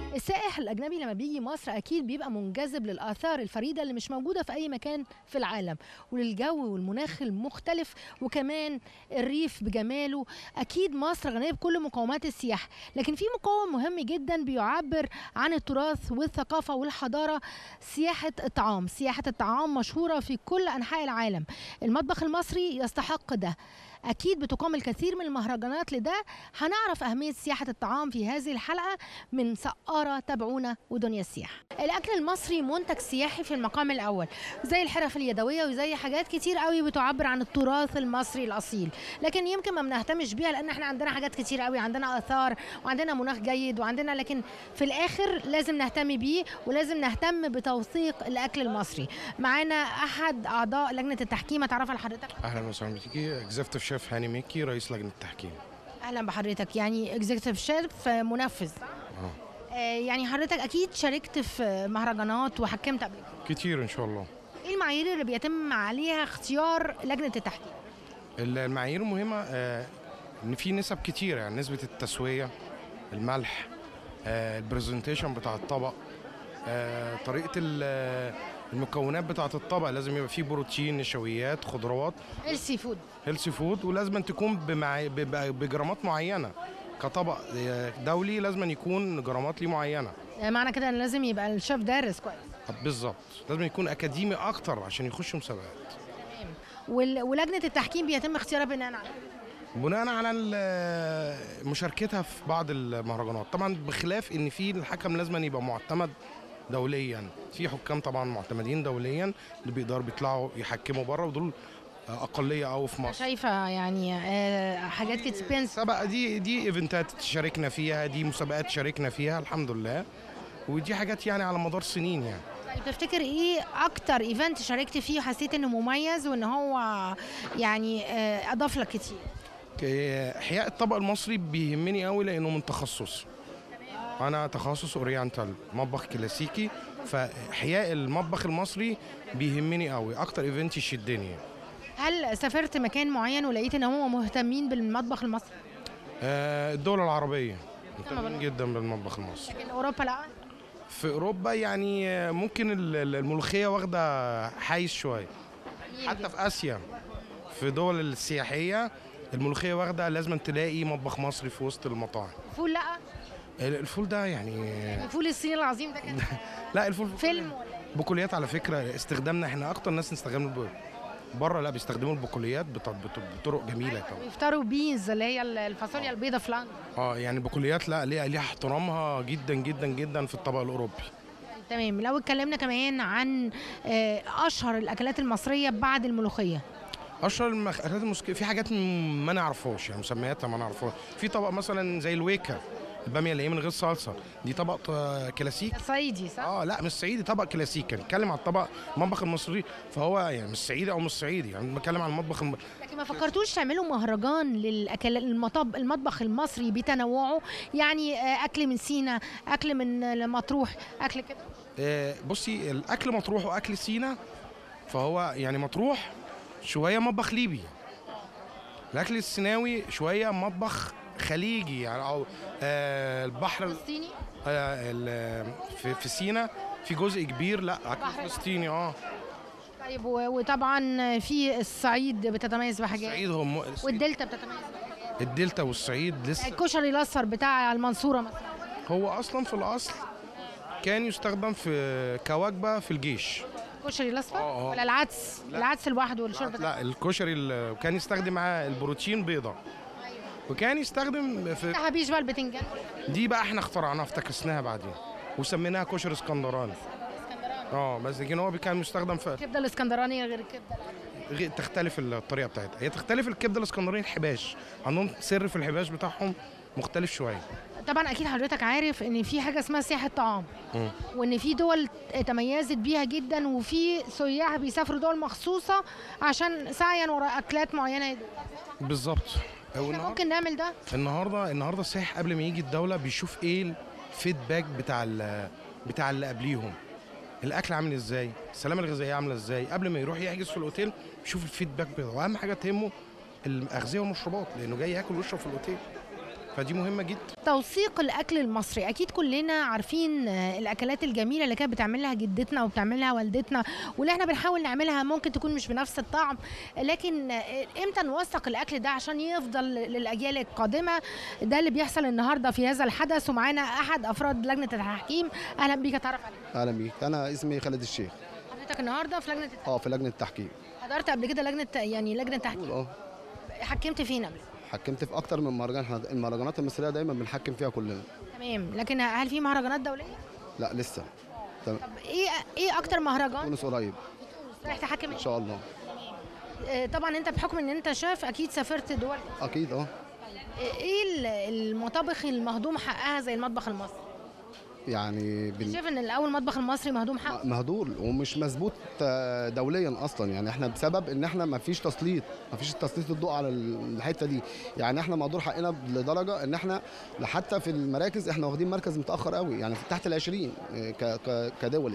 السائح الأجنبي لما بيجي مصر أكيد بيبقى منجذب للآثار الفريدة اللي مش موجودة في أي مكان في العالم وللجو والمناخ المختلف وكمان الريف بجماله أكيد مصر غنية بكل مقومات السياحة لكن في مقوم مهم جدا بيعبر عن التراث والثقافة والحضارة سياحة الطعام سياحة الطعام مشهورة في كل أنحاء العالم المطبخ المصري يستحق ده أكيد بتقام الكثير من المهرجانات لده هنعرف أهمية سياحة الطعام في هذه الحلقة من سقارة تابعونا ودنيا السياحة الأكل المصري منتج سياحي في المقام الأول زي الحرف اليدوية وزي حاجات كتير قوي بتعبر عن التراث المصري الأصيل لكن يمكن ما بنهتمش بيها لأن احنا عندنا حاجات كتير قوي عندنا آثار وعندنا مناخ جيد وعندنا لكن في الآخر لازم نهتم بيه ولازم نهتم بتوثيق الأكل المصري معانا أحد أعضاء لجنة التحكيم أتعرف على حضرتك اهلا وسهلا بيكي اكزيكتيف شيف هاني ميكي رئيس لجنه التحكيم اهلا بحضرتك يعني اكزيكتيف شيف منفذ اه آه، يعني حضرتك اكيد شاركت في مهرجانات وحكمت قبل كده كتير ان شاء الله ايه المعايير اللي بيتم عليها اختيار لجنه التحكيم المعايير المهمه آه، ان في نسب كتيره يعني نسبه التسويه الملح آه، البرزنتيشن بتاع الطبق آه، طريقه ال- المكونات بتاعه الطبق لازم يبقى فيه بروتين نشويات خضروات السي فود هيلثي فود ولازم أن تكون بمع... ب- بجرامات معينه كطبق آه، دولي لازم أن يكون جرامات ليه معينه آه، معنى كده ان لازم يبقى الشيف دارس كويس بالظبط لازم يكون اكاديمي اكتر عشان يخش مسابقات وال- ولجنه التحكيم بيتم اختيارها بناء على بناء على ال- مشاركتها في بعض المهرجانات طبعا بخلاف ان في الحكم لازم أن يبقى معتمد دوليا في حكام طبعا معتمدين دوليا اللي بيقدروا بيطلعوا يحكموا بره ودول اقليه قوي في مصر شايفه يعني آه، حاجات كتير بينس سبق دي دي ايفنتات شاركنا فيها دي مسابقات شاركنا فيها الحمد لله ودي حاجات يعني على مدار سنين يعني طيب تفتكر ايه اكتر ايفنت شاركت فيه وحسيت انه مميز وان هو يعني آه، اضاف لك كتير ك- احياء الطبق المصري بيهمني قوي لانه من تخصص انا تخصص اورينتال مطبخ كلاسيكي فاحياء المطبخ المصري بيهمني قوي اكتر ايفنت يشدني هل سافرت مكان معين ولقيت ان هم مهتمين بالمطبخ المصري آه، الدول العربيه بالله. مهتمين جدا بالمطبخ المصري لكن اوروبا لا في اوروبا يعني آه، ممكن ال- ال- الملوخيه واخده حيز شويه حتى في اسيا في دول السياحيه الملوخيه واخده لازم تلاقي مطبخ مصري في وسط المطاعم فول لا الفول ده يعني فول الصين العظيم ده كان لا الفول فيلم ولا إيه؟ بقوليات على فكره استخدامنا احنا اكتر ناس نستخدم الب- بره لا بيستخدموا البقوليات بط- بط- بطرق جميله طبعا بيفطروا بيز اللي هي الفاصوليا البيضاء في لندن اه يعني البقوليات لا ليها ليها احترامها جدا جدا جدا في الطبق الاوروبي تمام لو اتكلمنا كمان عن آه، اشهر الاكلات المصريه بعد الملوخيه اشهر الاكلات المسك... في حاجات م- ما نعرفهاش يعني مسمياتها ما نعرفهاش في طبق مثلا زي الويكا الباميه اللي هي من غير صلصه دي طبق ط- كلاسيك صعيدي صح اه لا مش صعيدي طبق كلاسيكي نتكلم على الطبق المطبخ المصري فهو يعني مش صعيدي او مش صعيدي يعني بتكلم على المطبخ الم... لكن ما فكرتوش تعملوا مهرجان للاكل المطب المطبخ المصري بتنوعه يعني آه، اكل من سينا اكل من آه، مطروح اكل كده آه بصي الاكل مطروح واكل سينا فهو يعني مطروح شويه مطبخ ليبي الاكل السيناوي شويه مطبخ خليجي يعني او آه البحر فلسطيني آه ال- في, في سينا في جزء كبير لا اكل بحر. فلسطيني اه طيب و- وطبعا في الصعيد بتتميز بحاجات الصعيد هم والدلتا بتتميز بحاجات الدلتا والصعيد لسه الكشري الاصفر بتاع المنصوره مثلا هو اصلا في الاصل كان يستخدم في كوجبه في الجيش الكشري الاصفر آه، آه. ولا العدس لا. العدس لوحده والشوربه ده لا الكشري ال- كان يستخدم معاه البروتين بيضه وكان يستخدم في حبيش بقى البتنجان دي بقى احنا اخترعناها افتكسناها بعدين وسميناها كشري اسكندراني اه بس لكن هو كان يستخدم في الكبده الاسكندراني غير الكبده غير- تختلف الطريقه بتاعتها هي تختلف الكبده الاسكندراني الحباش عندهم سر في الحباش بتاعهم مختلف شويه طبعا اكيد حضرتك عارف ان في حاجه اسمها سياحه طعام مم. وان في دول تميزت بيها جدا وفي سياح بيسافروا دول مخصوصه عشان سعيا وراء اكلات معينه يدوق. بالظبط احنا والنهار- ممكن نعمل ده النهارده النهارده السائح قبل ما يجي الدوله بيشوف ايه الفيدباك بتاع ال- بتاع اللي قبليهم الاكل عامل ازاي السلامه الغذائيه عامله ازاي قبل ما يروح يحجز في الاوتيل بيشوف الفيدباك بتاعه واهم حاجه تهمه الاغذيه والمشروبات لانه جاي ياكل ويشرب في الاوتيل فدي مهمه جدا توثيق الاكل المصري اكيد كلنا عارفين آه، الاكلات الجميله اللي كانت بتعملها جدتنا وبتعملها والدتنا واللي احنا بنحاول نعملها ممكن تكون مش بنفس الطعم لكن آه، امتى نوثق الاكل ده عشان يفضل للاجيال القادمه ده اللي بيحصل النهارده في هذا الحدث ومعانا احد افراد لجنه التحكيم اهلا بيك اتعرف عليك اهلا بيك انا اسمي خالد الشيخ حضرتك النهارده في لجنه اه في لجنه التحكيم حضرت قبل كده لجنه يعني لجنه تحكيم اه حكمت فين قبل حكمت في اكتر من مهرجان احنا المهرجانات المصريه دايما بنحكم فيها كلنا تمام لكن هل في مهرجانات دوليه لا لسه تمام طب ايه ايه اكتر مهرجان تونس قريب رايح تحكم ان شاء الله آه، طبعا انت بحكم ان انت شاف اكيد سافرت دول اكيد اه ايه ال- المطابخ المهضوم حقها زي المطبخ المصري يعني بن... شايف ان الاول المطبخ المصري مهضوم حقه مهدور ومش مظبوط آه، دوليا اصلا يعني احنا بسبب ان احنا ما فيش تسليط ما فيش تسليط الضوء على الحته دي يعني احنا مهدور حقنا لدرجه ان احنا حتى في المراكز احنا واخدين مركز متاخر قوي يعني تحت ال 20 آه، ك... ك... كدولي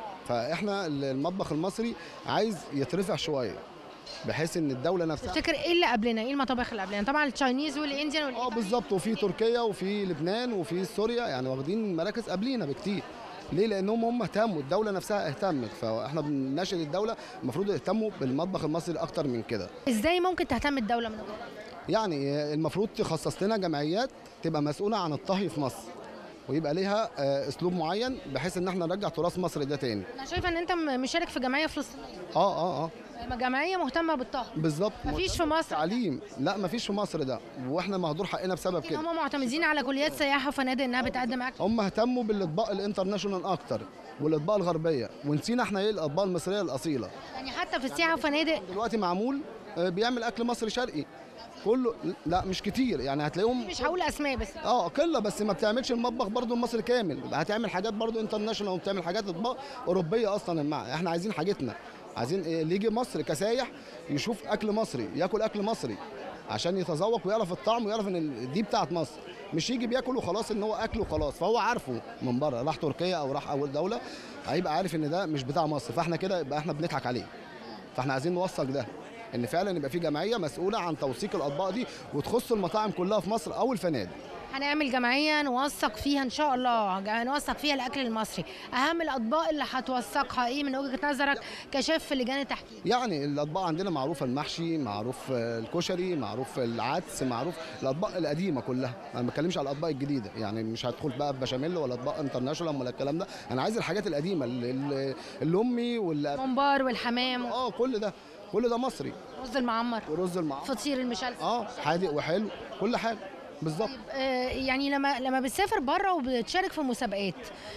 فاحنا المطبخ المصري عايز يترفع شويه بحيث ان الدوله نفسها تفتكر ايه اللي قبلنا ايه المطابخ اللي قبلنا طبعا التشاينيز والانديان اه والايطالي بالظبط وفي تركيا وفي لبنان وفي سوريا يعني واخدين مراكز قبلينا بكتير ليه لانهم هم اهتموا الدوله نفسها اهتمت فاحنا بنناشد الدوله المفروض يهتموا بالمطبخ المصري اكتر من كده ازاي ممكن تهتم الدوله من وجهة نظرك؟ يعني المفروض تخصص لنا جمعيات تبقى مسؤوله عن الطهي في مصر ويبقى ليها آه، اسلوب معين بحيث ان احنا نرجع تراث مصر ده تاني انا شايفه ان انت م- مشارك في جمعيه فلسطينيه اه اه اه جمعيه مهتمه بالطهي بالظبط مفيش في مصر تعليم لا مفيش في مصر ده واحنا مهدور حقنا بسبب لكن كده هم معتمدين على كليات سياحه وفنادق انها بتقدم اكل هم اهتموا بالاطباق الانترناشونال اكتر والاطباق الغربيه ونسينا احنا ايه الاطباق المصريه الاصيله يعني حتى في السياحه وفنادق دلوقتي معمول آه، بيعمل اكل مصري شرقي كله لا مش كتير يعني هتلاقيهم مش هقول اسماء بس اه قله بس ما بتعملش المطبخ برضو المصري كامل هتعمل حاجات برضو انترناشونال وبتعمل حاجات اطباق اوروبيه اصلا المع... احنا عايزين حاجتنا عايزين إيه، اللي يجي مصر كسايح يشوف اكل مصري ياكل اكل مصري عشان يتذوق ويعرف الطعم ويعرف ان ال- دي بتاعت مصر مش يجي بياكل وخلاص ان هو اكل وخلاص فهو عارفه من بره راح تركيا او راح اول دوله هيبقى عارف ان ده مش بتاع مصر فاحنا كده يبقى احنا بنضحك عليه فاحنا عايزين نوثق ده ان فعلا يبقى في جمعيه مسؤوله عن توثيق الاطباق دي وتخص المطاعم كلها في مصر او الفنادق هنعمل جمعيه نوثق فيها ان شاء الله جا- نوثق فيها الاكل المصري اهم الاطباق اللي هتوثقها ايه من وجهه نظرك كشيف في لجان التحكيم يعني الاطباق عندنا معروفه المحشي معروف آه، الكشري معروف العدس معروف الاطباق القديمه كلها انا ما بتكلمش على الاطباق الجديده يعني مش هدخل بقى ببشاميل ولا اطباق انترناشونال ولا الكلام ده انا عايز الحاجات القديمه ال- ال- الامي وال الممبار والحمام اه كل ده كل ده مصري والرز المعمر ورز المعمر فطير المشلتت اه حادق وحلو كل حاجه بالظبط آه، يعني لما لما بتسافر بره وبتشارك في مسابقات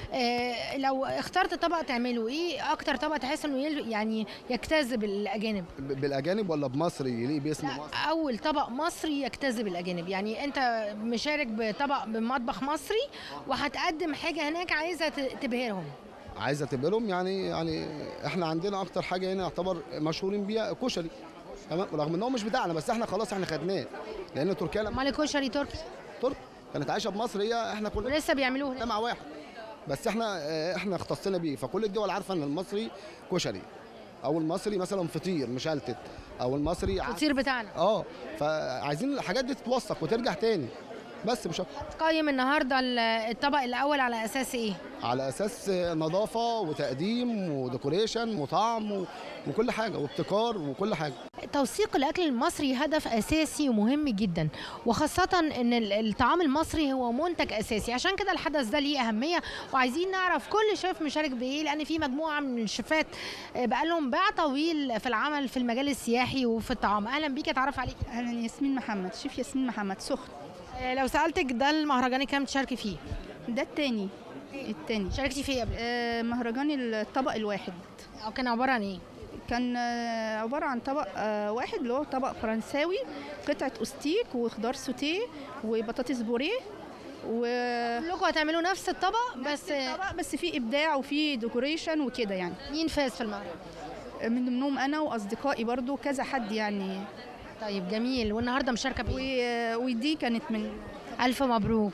آه، لو اخترت طبق تعمله ايه اكتر طبق تحس انه يل- يعني يجتذب الاجانب ب- بالاجانب ولا بمصري يليق باسم لا مصر اول طبق مصري يجتذب الاجانب يعني انت مشارك بطبق بمطبخ مصري وهتقدم حاجه هناك عايزه ت- تبهرهم عايزه تبقلهم يعني يعني احنا عندنا اكتر حاجه هنا يعتبر مشهورين بيها كشري تمام رغم ان هو مش بتاعنا بس احنا خلاص احنا خدناه لان تركيا لما امال الكشري تركي ترك كانت عايشه بمصر هي احنا كلنا ولسه بيعملوه هناك. مجتمع واحد بس احنا اه، احنا اختصينا بيه فكل الدول عارفه ان المصري كشري او المصري مثلا فطير مشلتت او المصري ع- الفطير بتاعنا اه فعايزين الحاجات دي تتوثق وترجع تاني بس مش أكتر. قيم النهارده ال- الطبق الاول على اساس ايه على اساس نظافه وتقديم وديكوريشن وطعم و- وكل حاجه وابتكار وكل حاجه توثيق الاكل المصري هدف اساسي ومهم جدا وخاصه ان ال- الطعام المصري هو منتج اساسي عشان كده الحدث ده ليه اهميه وعايزين نعرف كل شيف مشارك بايه لان في مجموعه من الشيفات آه، بقالهم باع طويل في العمل في المجال السياحي وفي الطعام اهلا بيك اتعرف عليك اهلا ياسمين محمد شيف ياسمين محمد سخن آه، لو سالتك ده المهرجان كام تشاركي فيه ده التاني التاني شاركتي فيه قبل آه، مهرجان الطبق الواحد او كان عباره عن ايه كان آه، عبارة عن طبق آه، واحد اللي هو طبق فرنساوي قطعة أستيك وخضار سوتيه وبطاطس بوريه و كلكم هتعملوا نفس الطبق بس آه، طبق بس فيه إبداع وفيه ديكوريشن وكده يعني مين فاز في المهرجان من ضمنهم أنا وأصدقائي برضو كذا حد يعني طيب جميل والنهارده مشاركه بايه و- ودي كانت من الف مبروك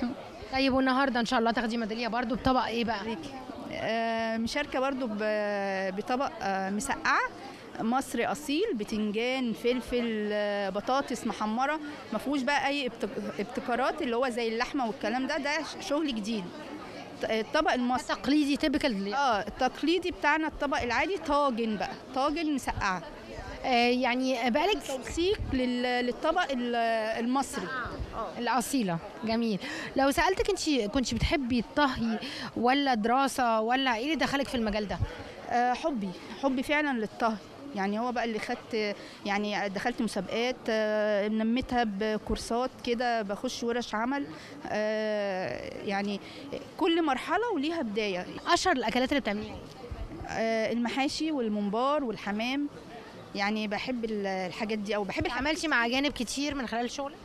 طيب والنهارده ان شاء الله تاخدي ميداليه برضو بطبق ايه بقى آه، مشاركة برضو ب- بطبق آه، مسقعة مصري اصيل بتنجان فلفل آه، بطاطس محمره ما فيهوش بقى اي ابتك- ابتكارات اللي هو زي اللحمه والكلام ده ده شغل جديد ط- الطبق المصري تقليدي تيبيكال اه التقليدي بتاعنا الطبق العادي طاجن بقى طاجن مسقعه يعني بقالك توثيق لل- للطبق ال- المصري الأصيلة جميل لو سألتك انت كنت بتحبي الطهي ولا دراسة ولا ايه اللي دخلك في المجال ده آه، حبي حبي فعلا للطهي يعني هو بقى اللي خدت يعني دخلت مسابقات آه، نميتها بكورسات كده بخش ورش عمل آه، يعني كل مرحلة وليها بداية اشهر الاكلات اللي بتعمليها آه، المحاشي والممبار والحمام يعني بحب ال- الحاجات دي او بحب الحمام عملتي مع اجانب كتير من خلال الشغل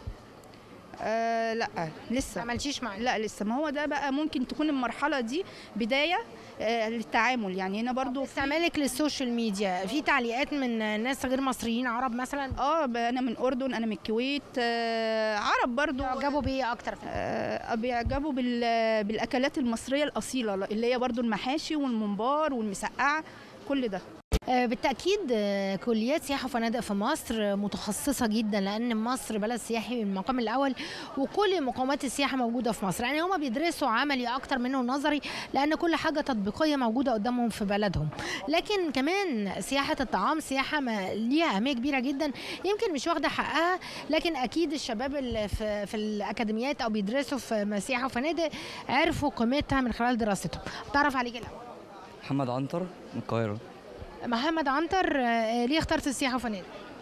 آه لا ما لسه عملتيش مع لا لسه ما هو ده بقى ممكن تكون المرحلة دي بداية آه، للتعامل يعني هنا برضو استعمالك للسوشيال ميديا في تعليقات من ناس غير مصريين عرب مثلا اه ب- انا من اردن انا من الكويت آه عرب برضو عجبوا بيه اكتر في آه بيعجبوا بال- بالاكلات المصريه الاصيله اللي هي برضو المحاشي والممبار والمسقعه كل ده آه، بالتأكيد آه، كليات سياحة وفنادق في مصر آه، متخصصة جدا لأن مصر بلد سياحي من المقام الأول وكل مقومات السياحة موجودة في مصر يعني هما بيدرسوا عملي أكتر منه نظري لأن كل حاجة تطبيقية موجودة قدامهم في بلدهم لكن كمان سياحة الطعام سياحة ما ليها أهمية كبيرة جدا يمكن مش واخدة حقها لكن أكيد الشباب اللي في, في الأكاديميات أو بيدرسوا في سياحة وفنادق عرفوا قيمتها من خلال دراستهم تعرف عليك الأول محمد عنتر من القاهرة محمد عنتر آه، ليه اخترت السياحة وفنادق؟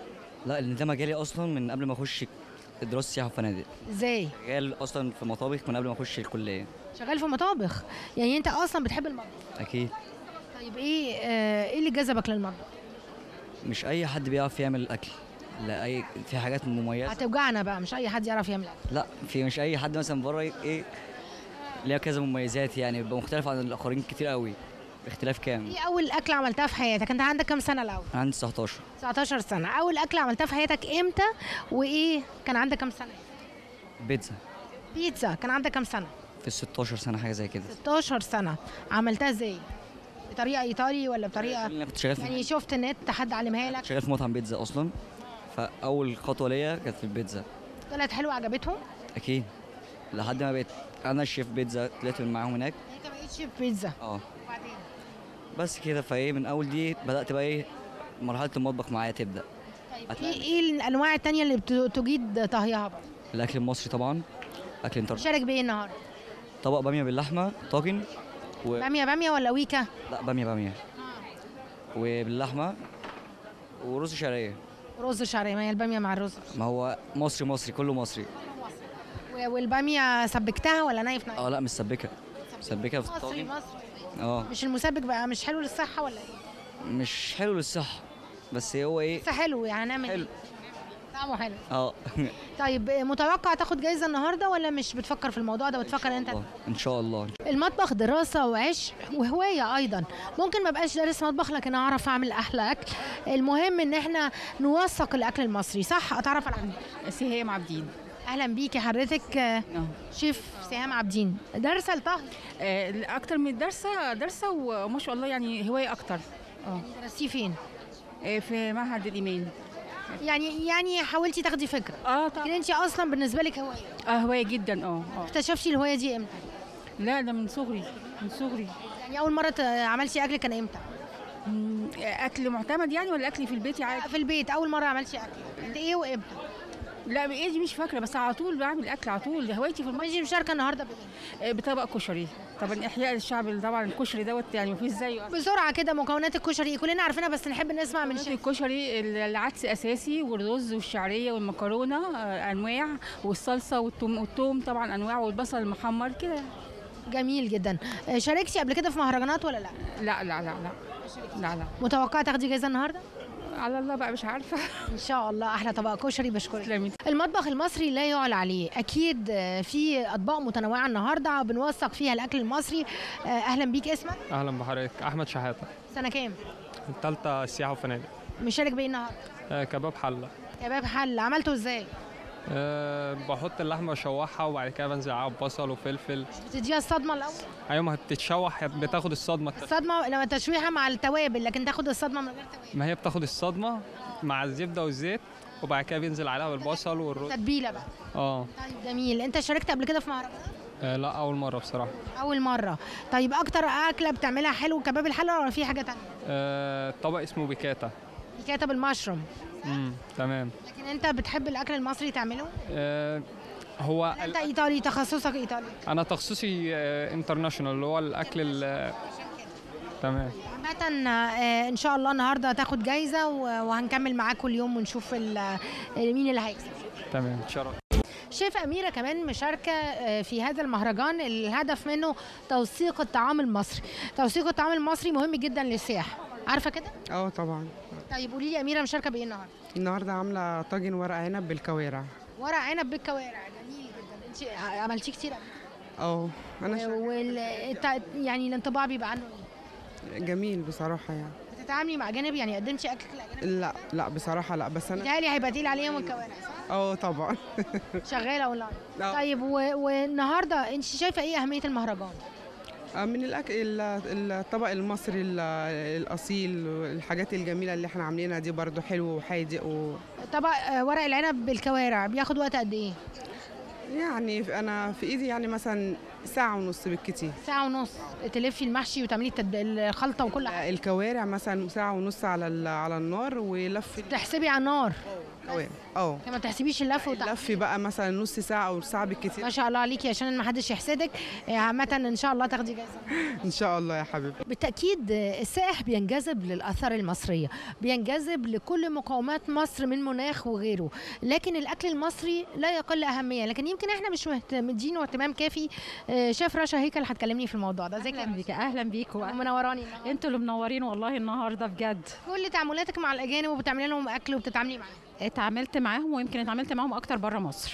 لا لان ده مجالي اصلا من قبل ما اخش دراسة سياحة وفنادق ازاي؟ مجال اصلا في مطابخ من قبل ما اخش الكلية شغال في مطابخ يعني انت اصلا بتحب المطبخ اكيد طيب ايه آه ايه اللي جذبك للمطبخ؟ مش اي حد بيعرف يعمل اكل لا اي في حاجات مميزة هتوجعنا بقى مش اي حد يعرف يعمل أكل. لا في مش اي حد مثلا بره ايه ليها كذا مميزات يعني بيبقى مختلف عن الاخرين كتير قوي اختلاف كامل ايه اول اكله عملتها في حياتك؟ انت عندك كام سنه الاول؟ انا عندي 19 19 سنه اول اكله عملتها في حياتك امتى وايه كان عندك كام سنه؟ بيتزا بيتزا كان عندك كام سنه؟ في ال 16 سنة حاجة زي كده 16 سنه عملتها ازاي؟ بطريقه ايطالي ولا بطريقه انا كنت شغال في يعني شفت نت حد علمها لك شغال في مطعم بيتزا اصلا فاول خطوة ليا كانت في البيتزا طلعت حلوه عجبتهم؟ اكيد لحد ما بقيت انا شيف بيتزا طلعت من معاهم هناك انت بقيت شيف بيتزا اه وبعدين بس كده فايه من اول دي بدات بقى ايه مرحله المطبخ معايا تبدا طيب ايه ايه الانواع التانية اللي بت- تجيد طهيها بقى؟ الاكل المصري طبعا اكل انتر شارك بايه النهارده؟ طبق باميه باللحمه طاجن و... باميه باميه ولا ويكا؟ لا باميه باميه وباللحمه ورز شعريه رز شعريه ما هي الباميه مع الرز ما هو مصري مصري كله مصري و- والباميه سبكتها ولا نايف نايف؟ اه لا مش سبكه مسبكه في مصري الطاجن مصري اه مش المسبك بقى مش حلو للصحه ولا ايه؟ مش حلو للصحه بس هو ايه بس حلو يعني نعمل حلو إيه؟ طعمه حلو اه طيب متوقع تاخد جايزه النهارده ولا مش بتفكر في الموضوع ده بتفكر ان انت الله. ان شاء الله المطبخ دراسة وعشق وهواية أيضا ممكن ما بقاش دارس مطبخ لكن أعرف أعمل أحلى أكل المهم إن إحنا نوثق الأكل المصري صح أتعرف على سهام عابدين أهلا بيكي حضرتك آه، اه شيف سهام عابدين دارسة الطهي آه، اكتر من درسه درسه وما شاء الله يعني هوايه اكتر اه درستيه فين؟ آه، في معهد الايمان يعني يعني حاولتي تاخدي فكرة اه لكن طبعا أنت أصلا بالنسبة لك هواية اه هوايه جدا اه اه اكتشفتي الهواية دي إمتى؟ لا ده من صغري من صغري يعني أول مرة ت- عملتي أكل كان إمتى؟ مم، آه، اكل معتمد يعني ولا اكل في البيت عادي في البيت أول مرة عملتي أكل قد إيه وإمتى؟ لا بايه دي مش فاكره بس على طول بعمل اكل على طول هوايتي في المطبخ ماشي مشاركة النهاردة بإيه؟ آه، بطبق كشري طبعا احياء الشعب طبعا الكشري دوت يعني مفيش زيه بسرعة كده مكونات الكشري كلنا عارفينها بس نحب نسمع من من شيف الكشري العدس اساسي والرز والشعريه والمكرونه آه، انواع والصلصه والثوم والثوم طبعا انواع والبصل المحمر كده جميل جدا آه، شاركتي قبل كده في مهرجانات ولا لا لا لا لا لا لا لا متوقعه تاخدي جايزه النهارده على الله بقى مش عارفه ان شاء الله احلى طبق كشري بشكرك تسلمي المطبخ المصري لا يعلى عليه اكيد آه، في اطباق متنوعه النهارده بنوثق فيها الاكل المصري آه، اهلا بيك اسمك اهلا بحضرتك احمد شحاته سنه كام التالتة سياحه وفنادق مشارك بايه النهارده آه كباب حله كباب حل عملته ازاي أه بحط اللحمه اشوحها وبعد كده بنزل عليها ببصل وفلفل بتديها الصدمه الاول ايوه ما هي بتتشوح بتاخد الصدمه الت- الصدمه لما تشويحه مع التوابل لكن تاخد الصدمه من غير توابل ما هي بتاخد الصدمه مع الزبده والزيت وبعد كده بينزل عليها بالبصل والرز تتبيله بقى اه طيب جميل انت شاركت قبل كده في مهرجان آه، لا اول مره بصراحه اول مره طيب اكتر اكله بتعملها حلو كباب الحله ولا في حاجه تانية أه طبق اسمه بيكاتا كاتب المشروم امم تمام لكن انت بتحب الاكل المصري تعمله أه هو ولا انت ايطالي تخصصك ايطالي انا تخصصي انترناشونال اللي هو الاكل ال- تمام عامة آه، ان شاء الله النهارده هتاخد جايزه و- وهنكمل معاكم اليوم ونشوف ال- مين اللي هيكسب تمام اتشرف شايف أميرة كمان مشاركة آه، في هذا المهرجان الهدف منه توثيق الطعام المصري توثيق الطعام المصري مهم جدا للسياحة عارفة كده؟ اه طبعا طيب قولي لي أميرة مشاركة بإيه النهاردة؟ النهارده عامله طاجن ورق عنب بالكوارع ورق عنب بالكوارع جميل جدا انت عملتيه كتير قبل اه انا شا- وال... الت- يعني الانطباع بيبقى عنه ايه؟ جميل بصراحه يعني بتتعاملي مع أجانب يعني قدمتي أكل لأجانب؟ لا لا بصراحه لا بس انا بيتهيألي هيبقى تقيل عليهم الكوارع صح؟ اه طبعا شغالة أونلاين آه. طيب و... والنهارده انت شايفة ايه أهمية المهرجان؟ آه، من الاكل ال- الطبق المصري ال- الاصيل الحاجات الجميله اللي احنا عاملينها دي برضو حلو وحادق و طبق آه، ورق العنب بالكوارع بياخد وقت قد ايه؟ يعني في- انا في ايدي يعني مثلا ساعه ونص بالكتير ساعة ونص تلفي المحشي وتعملي التد... الخلطة وكل حاجة الكوارع مثلا ساعه ونص على ال- على النار ولف تحسبي على النار الكوارع اه كما بتحسبيش اللف وتع... لف بقى مثلا نص ساعه او ساعه بالكتير ما شاء الله عليكي عشان ما حدش يحسدك آه، عامة ان شاء الله تاخدي جايزة ان شاء الله يا حبيبي بالتأكيد آه، السائح بينجذب للآثار المصرية بينجذب لكل مقومات مصر من مناخ وغيره لكن الأكل المصري لا يقل أهمية لكن يمكن احنا مش مهت- مدينه اهتمام كافي آه، شيف رشا هيكل هتكلمني في الموضوع ده ازيك يا اهلا أميرة؟ بيك اهلا بيكوا منوراني النهاردة. انتوا اللي منورين والله النهارده بجد كل تعاملاتك مع الأجانب وبتعملي لهم أكل وبتتعاملي معاهم اتعاملت معاهم ويمكن اتعاملت معاهم اكتر بره مصر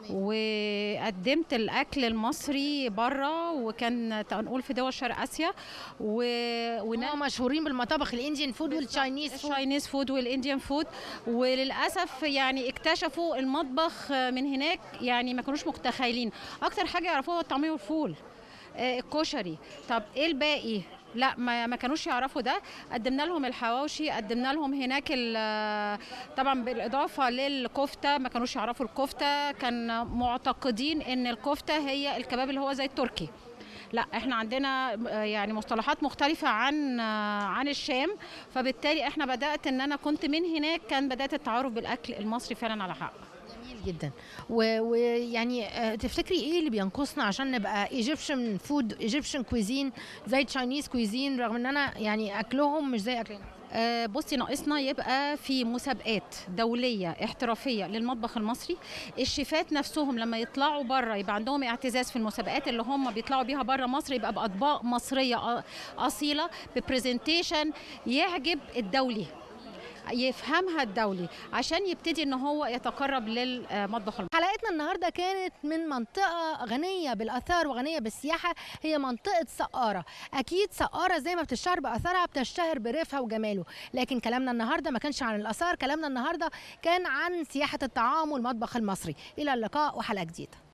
وقدمت الاكل المصري بره وكان نقول في دول شرق اسيا و... هم مشهورين بالمطابخ الانديان فود والتشاينيز فود الشاينيز فود والانديان فود وللاسف يعني اكتشفوا المطبخ من هناك يعني ما كانوش متخيلين اكتر حاجه يعرفوها هو الطعميه والفول آه، الكشري طب ايه الباقي لا ما ما كانوش يعرفوا ده قدمنا لهم الحواوشي قدمنا لهم هناك ال- طبعا بالاضافه للكفته ما كانوش يعرفوا الكفته كان معتقدين ان الكفته هي الكباب اللي هو زي التركي لا احنا عندنا آه، يعني مصطلحات مختلفة عن آه، عن الشام فبالتالي احنا بدأت ان انا كنت من هناك كان بدأت التعارف بالاكل المصري فعلا على حق جميل جدا ويعني تفتكري ايه اللي بينقصنا عشان نبقى ايجيبشن فود ايجيبشن كويزين زي تشاينيز كويزين رغم ان انا يعني اكلهم مش زي اكلنا آه، بصي ناقصنا يبقى في مسابقات دوليه احترافيه للمطبخ المصري الشيفات نفسهم لما يطلعوا بره يبقى عندهم اعتزاز في المسابقات اللي هم بيطلعوا بيها بره مصر يبقى باطباق مصريه أ- اصيله ببرزنتيشن يعجب الدولي يفهمها الدولي عشان يبتدي ان هو يتقرب للمطبخ المصري حلقتنا النهارده كانت من منطقه غنيه بالاثار وغنيه بالسياحه هي منطقه سقاره اكيد سقاره زي ما بتشتهر باثارها بتشتهر بريفها وجماله لكن كلامنا النهارده ما كانش عن الاثار كلامنا النهارده كان عن سياحه الطعام والمطبخ المصري الى اللقاء وحلقه جديده